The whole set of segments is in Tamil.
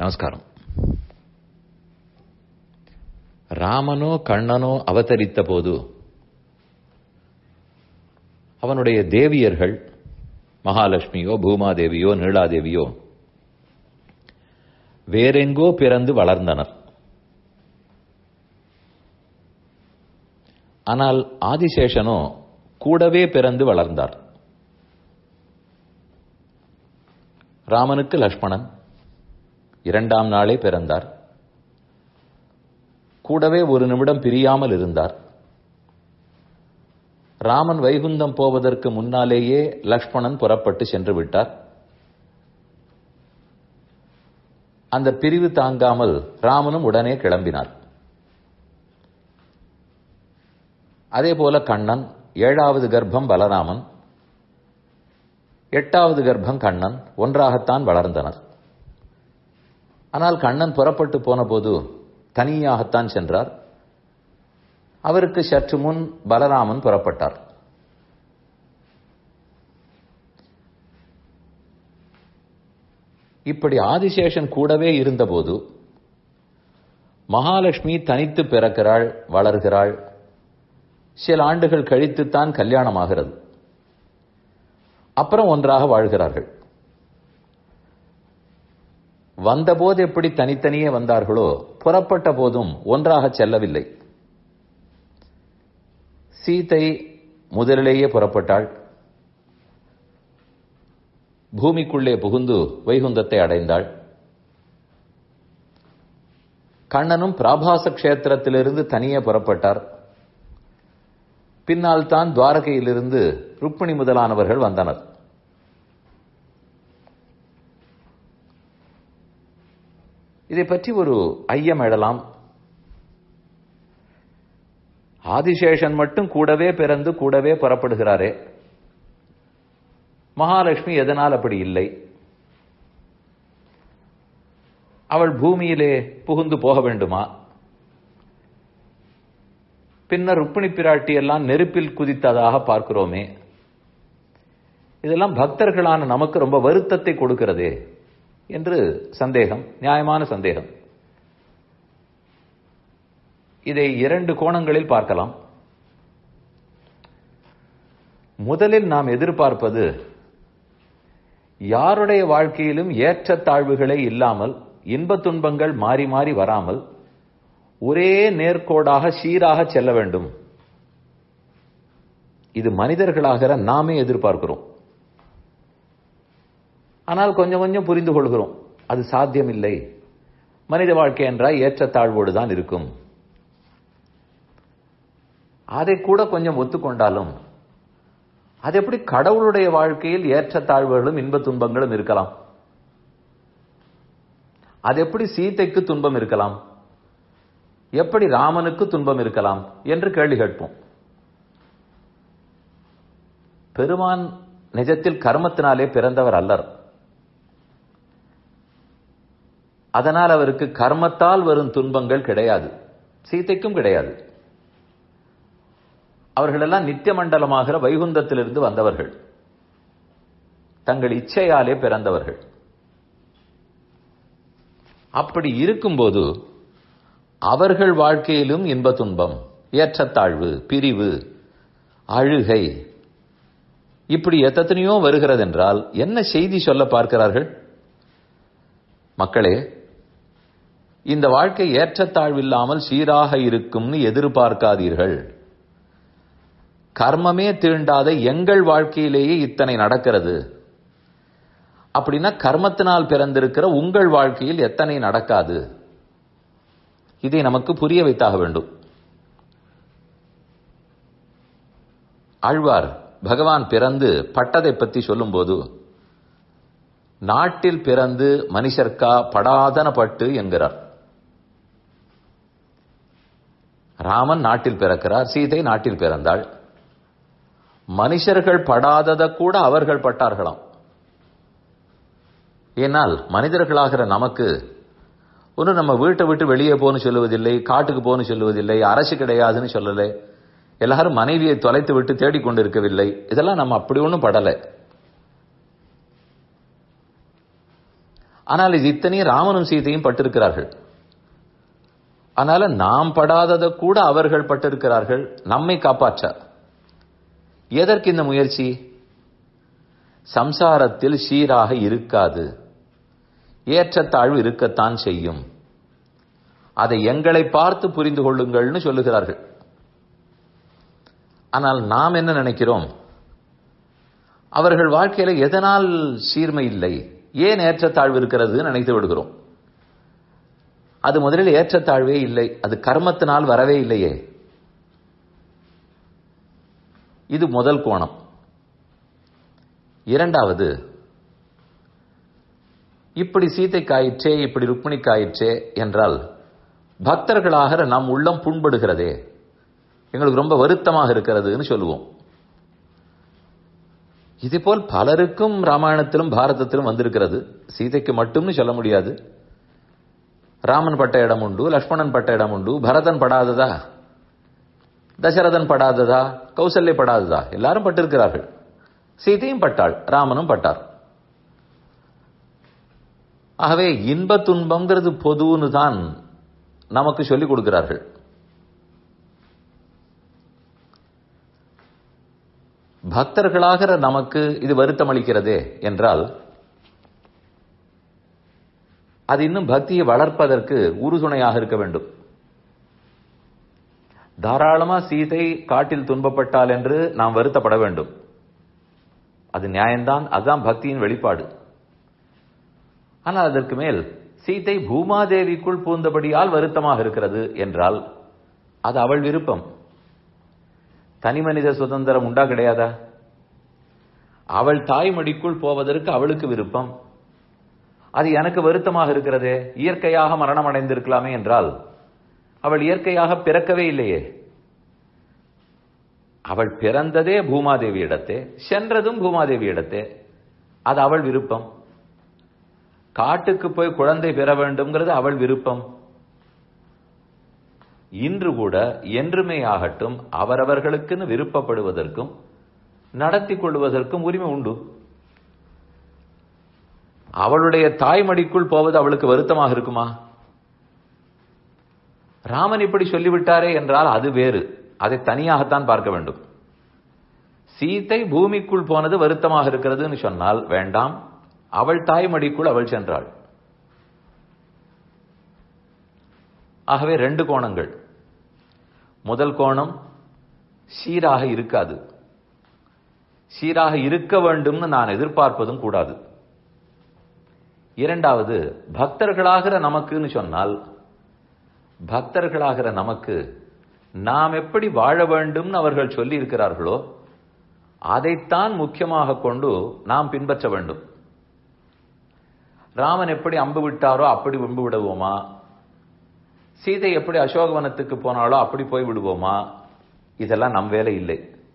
நமஸ்காரம் ராமனோ கண்ணனோ அவதரித்த போது அவனுடைய தேவியர்கள் மகாலட்சுமியோ பூமாதேவியோ நீலாதேவியோ வேறெங்கோ பிறந்து வளர்ந்தனர் ஆனால் ஆதிசேஷனோ கூடவே பிறந்து வளர்ந்தார் ராமனுக்கு லக்ஷ்மணன் இரண்டாம் நாளே பிறந்தார் கூடவே ஒரு நிமிடம் பிரியாமல் இருந்தார் ராமன் வைகுந்தம் போவதற்கு முன்னாலேயே லக்ஷ்மணன் புறப்பட்டு சென்று விட்டார் அந்த பிரிவு தாங்காமல் ராமனும் உடனே கிளம்பினார் அதே போல கண்ணன் ஏழாவது கர்ப்பம் பலராமன் எட்டாவது கர்ப்பம் கண்ணன் ஒன்றாகத்தான் வளர்ந்தனர் ஆனால் கண்ணன் புறப்பட்டு போன போது தனியாகத்தான் சென்றார் அவருக்கு சற்று முன் பலராமன் புறப்பட்டார் இப்படி ஆதிசேஷன் கூடவே இருந்தபோது மகாலட்சுமி தனித்து பிறக்கிறாள் வளர்கிறாள் சில ஆண்டுகள் கழித்துத்தான் கல்யாணமாகிறது அப்புறம் ஒன்றாக வாழ்கிறார்கள் வந்தபோது எப்படி தனித்தனியே வந்தார்களோ புறப்பட்ட போதும் ஒன்றாக செல்லவில்லை சீதை முதலிலேயே புறப்பட்டாள் பூமிக்குள்ளே புகுந்து வைகுந்தத்தை அடைந்தாள் கண்ணனும் பிராபாச கஷேத்திரத்திலிருந்து தனியே புறப்பட்டார் பின்னால் தான் துவாரகையிலிருந்து ருக்மிணி முதலானவர்கள் வந்தனர் இதை பற்றி ஒரு ஐயம் எழலாம் ஆதிசேஷன் மட்டும் கூடவே பிறந்து கூடவே புறப்படுகிறாரே மகாலட்சுமி எதனால் அப்படி இல்லை அவள் பூமியிலே புகுந்து போக வேண்டுமா பின்னர் ருப்பிணி பிராட்டி எல்லாம் நெருப்பில் குதித்ததாக பார்க்கிறோமே இதெல்லாம் பக்தர்களான நமக்கு ரொம்ப வருத்தத்தை கொடுக்கிறதே என்று சந்தேகம் நியாயமான சந்தேகம் இதை இரண்டு கோணங்களில் பார்க்கலாம் முதலில் நாம் எதிர்பார்ப்பது யாருடைய வாழ்க்கையிலும் ஏற்றத்தாழ்வுகளே இல்லாமல் இன்ப துன்பங்கள் மாறி மாறி வராமல் ஒரே நேர்கோடாக சீராக செல்ல வேண்டும் இது மனிதர்களாகிற நாமே எதிர்பார்க்கிறோம் ஆனால் கொஞ்சம் கொஞ்சம் புரிந்து கொள்கிறோம் அது சாத்தியமில்லை மனித வாழ்க்கை என்றால் ஏற்றத்தாழ்வோடு தான் இருக்கும் அதை கூட கொஞ்சம் ஒத்துக்கொண்டாலும் அது எப்படி கடவுளுடைய வாழ்க்கையில் ஏற்றத்தாழ்வுகளும் இன்ப துன்பங்களும் இருக்கலாம் அது எப்படி சீதைக்கு துன்பம் இருக்கலாம் எப்படி ராமனுக்கு துன்பம் இருக்கலாம் என்று கேள்வி கேட்போம் பெருமான் நிஜத்தில் கர்மத்தினாலே பிறந்தவர் அல்லர் அதனால் அவருக்கு கர்மத்தால் வரும் துன்பங்கள் கிடையாது சீதைக்கும் கிடையாது அவர்களெல்லாம் நித்திய மண்டலமாகிற வைகுந்தத்திலிருந்து வந்தவர்கள் தங்கள் இச்சையாலே பிறந்தவர்கள் அப்படி இருக்கும்போது அவர்கள் வாழ்க்கையிலும் இன்ப துன்பம் ஏற்றத்தாழ்வு பிரிவு அழுகை இப்படி எத்தனையோ வருகிறது என்றால் என்ன செய்தி சொல்ல பார்க்கிறார்கள் மக்களே இந்த வாழ்க்கை ஏற்றத்தாழ்வில்லாமல் சீராக இருக்கும்னு எதிர்பார்க்காதீர்கள் கர்மமே தீண்டாத எங்கள் வாழ்க்கையிலேயே இத்தனை நடக்கிறது அப்படின்னா கர்மத்தினால் பிறந்திருக்கிற உங்கள் வாழ்க்கையில் எத்தனை நடக்காது இதை நமக்கு புரிய வைத்தாக வேண்டும் ஆழ்வார் பகவான் பிறந்து பட்டதை பற்றி சொல்லும்போது நாட்டில் பிறந்து மனுஷர்க்கா படாதன பட்டு என்கிறார் ராமன் நாட்டில் பிறக்கிறார் சீதை நாட்டில் பிறந்தாள் மனுஷர்கள் படாதத கூட அவர்கள் பட்டார்களாம் ஏனால் மனிதர்களாகிற நமக்கு ஒன்று நம்ம வீட்டை விட்டு வெளியே போன்னு சொல்லுவதில்லை காட்டுக்கு போன்னு சொல்லுவதில்லை அரசு கிடையாதுன்னு சொல்லலை எல்லாரும் மனைவியை தொலைத்து விட்டு தேடிக்கொண்டிருக்கவில்லை இதெல்லாம் நம்ம அப்படி ஒன்றும் படலை ஆனால் இது இத்தனையும் ராமனும் சீதையும் பட்டிருக்கிறார்கள் அதனால நாம் படாததை கூட அவர்கள் பட்டிருக்கிறார்கள் நம்மை காப்பாற்ற எதற்கு இந்த முயற்சி சம்சாரத்தில் சீராக இருக்காது ஏற்றத்தாழ்வு இருக்கத்தான் செய்யும் அதை எங்களை பார்த்து புரிந்து கொள்ளுங்கள்னு சொல்லுகிறார்கள் ஆனால் நாம் என்ன நினைக்கிறோம் அவர்கள் வாழ்க்கையில எதனால் சீர்மை இல்லை ஏன் ஏற்றத்தாழ்வு இருக்கிறது நினைத்து விடுகிறோம் அது முதலில் ஏற்றத்தாழ்வே இல்லை அது கர்மத்தினால் வரவே இல்லையே இது முதல் கோணம் இரண்டாவது இப்படி சீத்தை காயிற்றே இப்படி ருக்மிணி காயிற்றே என்றால் பக்தர்களாக நம் உள்ளம் புண்படுகிறதே எங்களுக்கு ரொம்ப வருத்தமாக இருக்கிறதுன்னு சொல்லுவோம் இதேபோல் பலருக்கும் ராமாயணத்திலும் பாரதத்திலும் வந்திருக்கிறது சீதைக்கு மட்டும்னு சொல்ல முடியாது ராமன் பட்ட இடம் உண்டு லக்ஷ்மணன் பட்ட இடம் உண்டு பரதன் படாததா தசரதன் படாததா கௌசல்ய படாததா எல்லாரும் பட்டிருக்கிறார்கள் சீதையும் பட்டாள் ராமனும் பட்டார் ஆகவே இன்ப துன்பங்கிறது பொதுன்னு தான் நமக்கு சொல்லிக் கொடுக்கிறார்கள் பக்தர்களாகிற நமக்கு இது வருத்தம் அளிக்கிறதே என்றால் அது இன்னும் பக்தியை வளர்ப்பதற்கு உறுதுணையாக இருக்க வேண்டும் தாராளமா சீதை காட்டில் துன்பப்பட்டால் என்று நாம் வருத்தப்பட வேண்டும் அது நியாயம்தான் அதுதான் பக்தியின் வெளிப்பாடு ஆனால் அதற்கு மேல் சீதை பூமாதேவிக்குள் பூந்தபடியால் வருத்தமாக இருக்கிறது என்றால் அது அவள் விருப்பம் தனி மனித சுதந்திரம் உண்டா கிடையாதா அவள் தாய்மடிக்குள் போவதற்கு அவளுக்கு விருப்பம் அது எனக்கு வருத்தமாக இருக்கிறதே இயற்கையாக மரணம் அடைந்திருக்கலாமே என்றால் அவள் இயற்கையாக பிறக்கவே இல்லையே அவள் பிறந்ததே பூமாதேவி இடத்தே சென்றதும் பூமாதேவி இடத்தே அது அவள் விருப்பம் காட்டுக்கு போய் குழந்தை பெற வேண்டும்ங்கிறது அவள் விருப்பம் இன்று கூட என்றுமே ஆகட்டும் அவரவர்களுக்குன்னு விருப்பப்படுவதற்கும் நடத்தி கொள்வதற்கும் உரிமை உண்டு அவளுடைய தாய்மடிக்குள் போவது அவளுக்கு வருத்தமாக இருக்குமா ராமன் இப்படி சொல்லிவிட்டாரே என்றால் அது வேறு அதை தனியாகத்தான் பார்க்க வேண்டும் சீத்தை பூமிக்குள் போனது வருத்தமாக இருக்கிறதுன்னு சொன்னால் வேண்டாம் அவள் தாய்மடிக்குள் அவள் சென்றாள் ஆகவே ரெண்டு கோணங்கள் முதல் கோணம் சீராக இருக்காது சீராக இருக்க வேண்டும்னு நான் எதிர்பார்ப்பதும் கூடாது இரண்டாவது பக்தர்களாகிற நமக்குன்னு சொன்னால் பக்தர்களாகிற நமக்கு நாம் எப்படி வாழ வேண்டும்னு அவர்கள் சொல்லி இருக்கிறார்களோ அதைத்தான் முக்கியமாக கொண்டு நாம் பின்பற்ற வேண்டும் ராமன் எப்படி அம்பு விட்டாரோ அப்படி அம்பு விடுவோமா சீதை எப்படி அசோகவனத்துக்கு போனாலோ அப்படி போய் விடுவோமா இதெல்லாம் நம் வேலை இல்லை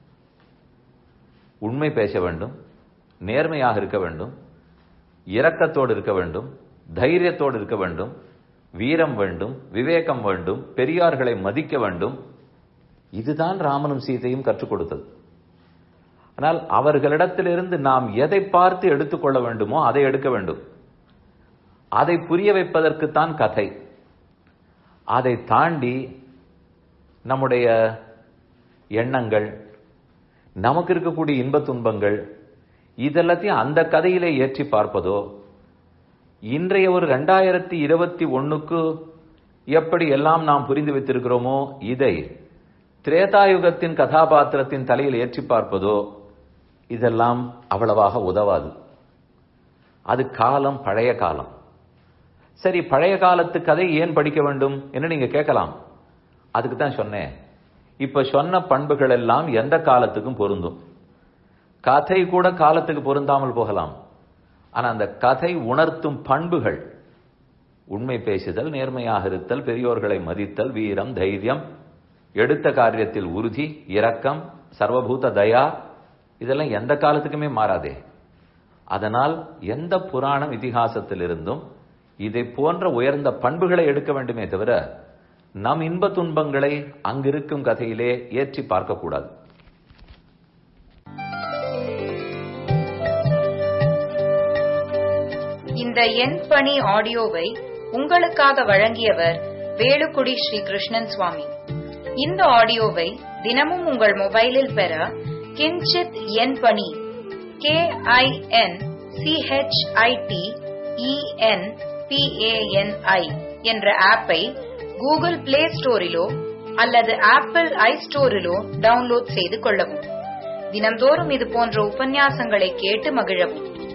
உண்மை பேச வேண்டும் நேர்மையாக இருக்க வேண்டும் இரக்கத்தோடு இருக்க வேண்டும் தைரியத்தோடு இருக்க வேண்டும் வீரம் வேண்டும் விவேகம் வேண்டும் பெரியார்களை மதிக்க வேண்டும் இதுதான் ராமனும் சீதையும் கற்றுக் கொடுத்தது ஆனால் அவர்களிடத்திலிருந்து நாம் எதை பார்த்து எடுத்துக்கொள்ள வேண்டுமோ அதை எடுக்க வேண்டும் அதை புரிய வைப்பதற்குத்தான் கதை அதை தாண்டி நம்முடைய எண்ணங்கள் நமக்கு இருக்கக்கூடிய இன்ப துன்பங்கள் இதெல்லாத்தையும் அந்த கதையிலே ஏற்றி பார்ப்பதோ இன்றைய ஒரு ரெண்டாயிரத்தி இருபத்தி ஒன்னுக்கு எப்படி எல்லாம் நாம் புரிந்து வைத்திருக்கிறோமோ இதை திரேதாயுகத்தின் கதாபாத்திரத்தின் தலையில் ஏற்றி பார்ப்பதோ இதெல்லாம் அவ்வளவாக உதவாது அது காலம் பழைய காலம் சரி பழைய காலத்து கதை ஏன் படிக்க வேண்டும் என்று நீங்க கேட்கலாம் அதுக்கு தான் சொன்னேன் இப்ப சொன்ன பண்புகள் எல்லாம் எந்த காலத்துக்கும் பொருந்தும் கதை கூட காலத்துக்கு பொருந்தாமல் போகலாம் ஆனா அந்த கதை உணர்த்தும் பண்புகள் உண்மை பேசுதல் நேர்மையாக இருத்தல் பெரியோர்களை மதித்தல் வீரம் தைரியம் எடுத்த காரியத்தில் உறுதி இரக்கம் சர்வபூத தயா இதெல்லாம் எந்த காலத்துக்குமே மாறாதே அதனால் எந்த புராணம் இதிகாசத்திலிருந்தும் இதை போன்ற உயர்ந்த பண்புகளை எடுக்க வேண்டுமே தவிர நம் இன்ப துன்பங்களை அங்கிருக்கும் கதையிலே ஏற்றி பார்க்கக்கூடாது இந்த இந்த எண் பணி ஆடியோவை உங்களுக்காக வழங்கியவர் வேலுக்குடி ஸ்ரீ கிருஷ்ணன் சுவாமி இந்த ஆடியோவை தினமும் உங்கள் மொபைலில் பெற கிஞ்சித் எண் பணி கே ஐ என் சிஹெச்ஐடி இஎன் பிஏஎன்ஐ என்ற ஆப்பை கூகுள் பிளே ஸ்டோரிலோ அல்லது ஆப்பிள் ஐ ஸ்டோரிலோ டவுன்லோட் செய்து கொள்ளவும் தினம்தோறும் இது போன்ற உபன்யாசங்களை கேட்டு மகிழவும்